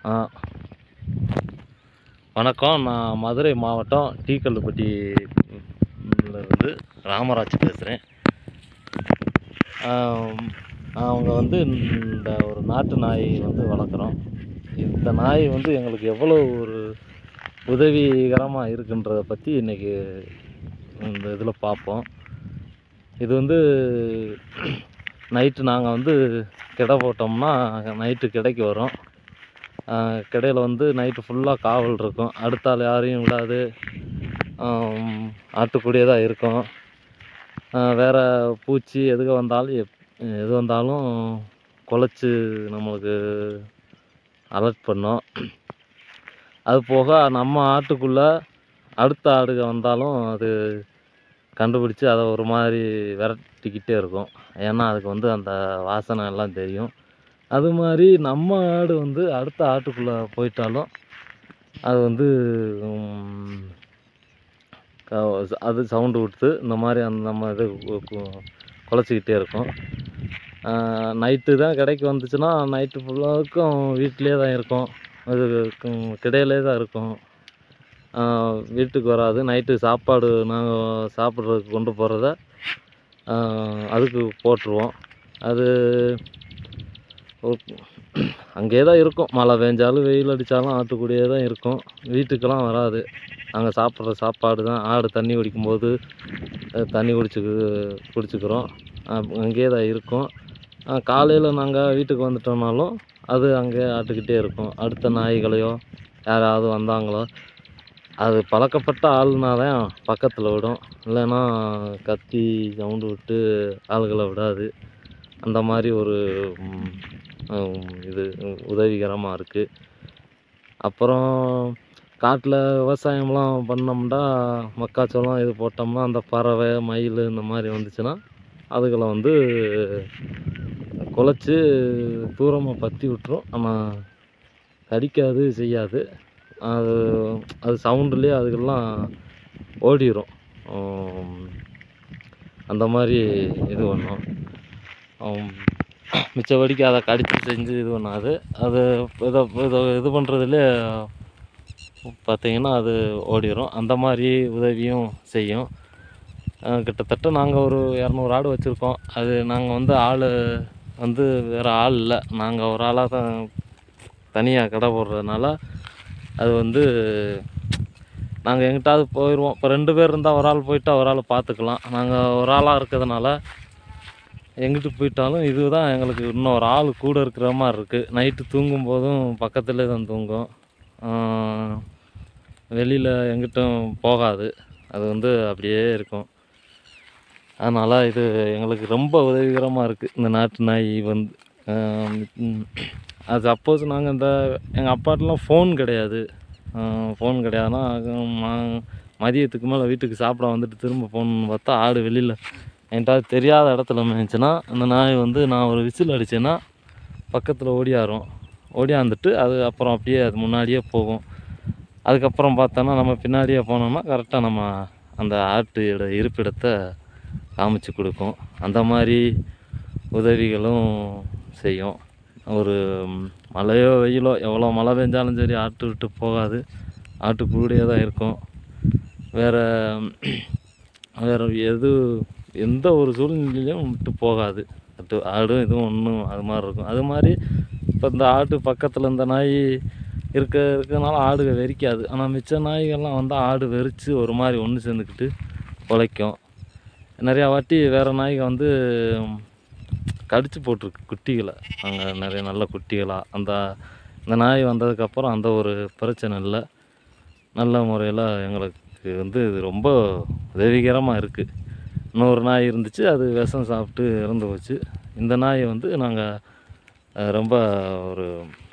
ஆ வணக்கம் நான் மதுரை மாவட்டம் டீக்கல்லுப்பட்டி இருந்து ராமராஜ் பேசுகிறேன் அவங்க வந்து இந்த ஒரு நாட்டு நாய் வந்து வளர்க்குறோம் இந்த நாய் வந்து எங்களுக்கு எவ்வளோ ஒரு உதவிகரமாக இருக்குன்றதை பற்றி இன்றைக்கி இந்த இதில் பார்ப்போம் இது வந்து நைட்டு நாங்கள் வந்து கிடை போட்டோம்னா நைட்டு கிடைக்கு வரும் கிடையில வந்து நைட்டு ஃபுல்லாக காவல் இருக்கும் அடுத்த ஆள் யாரையும் விடாது ஆம், ஆட்டுக்குடியே தான் இருக்கும் வேறு பூச்சி எதுக வந்தாலும் எப் எது வந்தாலும் குலைச்சி நம்மளுக்கு அலர்ட் பண்ணும் அது போக நம்ம ஆட்டுக்குள்ளே அடுத்த ஆடுக வந்தாலும் அது கண்டுபிடிச்சி அதை ஒரு மாதிரி விரட்டிக்கிட்டே இருக்கும் ஏன்னா அதுக்கு வந்து அந்த வாசனை எல்லாம் தெரியும் அது மாதிரி நம்ம ஆடு வந்து அடுத்த ஆட்டுக்குள்ளே போயிட்டாலும் அது வந்து ம், க- அது சவுண்டு விட்டு இந்த மாதிரி அந்த நம்ம இது கு- கு- குலைச்சிக்கிட்டே இருக்கும் நைட்டு தான் கடைக்கு வந்துச்சுன்னா நைட்டு ஃபுல்லாவுக்கும் வீட்டிலே தான் இருக்கும் அது கு- கிடையிலே தான் இருக்கும் ஆஹ் வீட்டுக்கு வராது நைட்டு சாப்பாடு நாங்கள் சாப்பிட்றதுக்கு கொண்டு போகிறத அதுக்கு போட்டுருவோம் அது ஓ- அங்கேயே தான் இருக்கும் மழை பெஞ்சாலும் வெயில் அடித்தாலும் ஆட்டுக்குடியே தான் இருக்கும் வீட்டுக்கெல்லாம் வராது நாங்கள் சாப்பிட்ற சாப்பாடு தான் ஆடு தண்ணி குடிக்கும்போது அஹ் தண்ணி குடிச்சுக்கு குடிச்சுக்கிறோம் அப்- அங்கேயே தான் இருக்கும் காலையில் நாங்கள் வீட்டுக்கு வந்துட்டோம்னாலும் அது அங்கேயே ஆட்டுக்கிட்டே இருக்கும் அடுத்த நாய்களையோ யாராவது வந்தாங்களோ அது பழக்கப்பட்ட ஆளுனா தான் பக்கத்தில் விடும் இல்லைன்னா கத்தி சவுண்டு விட்டு ஆளுகளை விடாது அந்த மாதிரி ஒரு ம், ம், இது உதவிகரமாக இருக்குது அப்புறம் காட்டில் விவசாயம்லாம் பண்ணோம்னா மக்காச்சோளம் இது போட்டோம்னா அந்த பறவை மயில் இந்த மாதிரி வந்துச்சுன்னா அதுகளை வந்து குலைச்சி தூரமாக பற்றி விட்டுரும் ஆனால் கடிக்காது செய்யாது அது அது சவுண்டுலேயே அதுக்கெல்லாம் ஓடிரும் உம், அந்த மாதிரி இது பண்ணும் உம், மிச்சபடிக்கு அதை கடிச்சு செஞ்சு இது பண்ணாது அது இதை இதை இது பண்ணுறதுலே பார்த்தீங்கன்னா அது ஓடிரும் அந்த மாதிரி உதவியும் செய்யும் அஹ் கிட்டத்தட்ட நாங்கள் ஒரு இரநூறு ஆடு வச்சுருக்கோம் அது நாங்கள் வந்து ஆள் வந்து வேறு ஆள் இல்லை நாங்கள் ஒரு ஆளாக தான் தனியாக கடை போடுறதுனால அது வந்து நாங்கள் எங்கிட்டாவது போயிடுவோம் இப்போ ரெண்டு பேர் இருந்தால் ஒரு ஆள் போயிட்டா ஒரு ஆள் பார்த்துக்கலாம் நாங்கள் ஒரு ஆளாக இருக்கிறதுனால எங்கிட்டு போயிட்டாலும் இதுதான் எங்களுக்கு இன்னும் ஒரு ஆள் கூட இருக்கிற மாதிரி இருக்குது நைட்டு தூங்கும் போதும் பக்கத்துலேயே தான் தூங்கும் வெளியில் எங்கிட்டும் போகாது அது வந்து அப்படியே இருக்கும் அதனால் இது எங்களுக்கு ரொம்ப உதவிகரமாக இருக்குது இந்த நாட்டு நாய் வந்து ஆஹ் உம் அது சப்போஸ் நாங்கள் இந்த எங்கள் அப்பாட்டெலாம் ஃபோன் கிடையாது ஃபோன் கிடையாதுன்னா அது ம- மதியத்துக்கு மேலே வீட்டுக்கு சாப்பிட வந்துட்டு திரும்ப ஃபோன் பார்த்தா ஆடு வெளியில் என்கிட்ட தெரியாத இடத்துல மேய்ச்சுன்னா அந்த நாய் வந்து நான் ஒரு விசில் அடித்தேன்னா பக்கத்தில் ஓடியாரும் ஓடியாந்துட்டு அது அப்புறம் அப்படியே அது முன்னாடியே போகும் அதுக்கப்புறம் பார்த்தோன்னா நம்ம பின்னாடியே போனோம்னா கரெக்டாக நம்ம அந்த ஆட்டோட இருப்பிடத்தை காமிச்சு கொடுக்கும் அந்த மாதிரி உதவிகளும் செய்யும் ஒரு ம், மழையோ வெயிலோ எவ்வளோ மழை பெஞ்சாலும் சரி ஆட்டு விட்டு போகாது ஆட்டு கூடயே தான் இருக்கும் வேறு வேறு எது எந்த ஒரு சூழ்நிலையிலையும் விட்டு போகாது ஆட்டு ஆடும் இதுவும் ஒன்றும் அது மாதிரி இருக்கும் அது மாதிரி இப்போ இந்த ஆட்டு பக்கத்தில் இந்த நாய் இருக்க இருக்கனால ஆடுக வெறிக்காது ஆனால் மிச்ச நாய்கள்லாம் வந்து ஆடு வெறித்து ஒரு மாதிரி ஒன்று சேர்ந்துக்கிட்டு உழைக்கும் நிறையா வாட்டி வேறு நாய்க வந்து கடிச்சு போட்டிருக்கு குட்டிகளை அங்கே நிறைய நல்ல குட்டிகளாக அந்த இந்த நாய் வந்ததுக்கப்புறம் அந்த ஒரு பிரச்சனை இல்லை நல்ல முறையில் எங்களுக்கு வந்து இது ரொம்ப உதவிகரமாக இருக்குது இன்னொரு நாய் இருந்துச்சு அது விஷம் சாப்பிட்டு இறந்து போச்சு இந்த நாயை வந்து நாங்கள் ரொம்ப ஒரு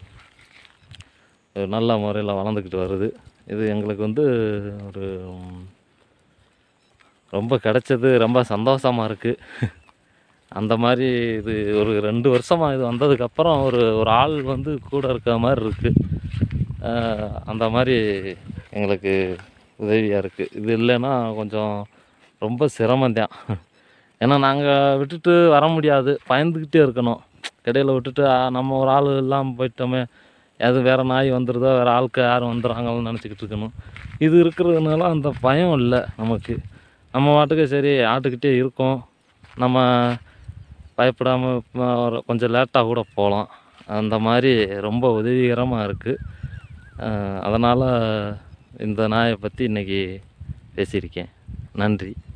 ஒரு நல்ல முறையில் வளர்ந்துக்கிட்டு வருது இது எங்களுக்கு வந்து ஒரு ம், ரொம்ப கிடைச்சது ரொம்ப சந்தோஷமாக இருக்குது அந்த மாதிரி இது ஒரு ரெண்டு வருஷமாக இது வந்ததுக்கப்புறம் ஒரு ஒரு ஆள் வந்து கூட இருக்க மாதிரி இருக்குது அந்த மாதிரி எங்களுக்கு உதவியாக இருக்குது இது இல்லைன்னா கொஞ்சம் ரொம்ப சிரமம்தான் ஏன்னா நாங்கள் விட்டுட்டு வர முடியாது பயந்துக்கிட்டே இருக்கணும் கடையில் விட்டுட்டு ஆ, நம்ம ஒரு ஆள் இல்லாமல் போயிட்டோமே அது வேறு நாய் வந்துடுதோ வேறு ஆட்க யாரும் வந்துடுறாங்கன்னு நினச்சிக்கிட்டு இருக்கணும் இது இருக்கிறதுனால அந்த பயம் இல்லை நமக்கு நம்ம பாட்டுக்கு சரி ஆட்டுக்கிட்டே இருக்கோம் நம்ம பயப்படாமல் கொஞ்சம் லேட்டாக கூட போகலாம் அந்த மாதிரி ரொம்ப உதவிகரமாக இருக்குது அதனால் இந்த நாயை பற்றி இன்றைக்கி பேசியிருக்கேன் நன்றி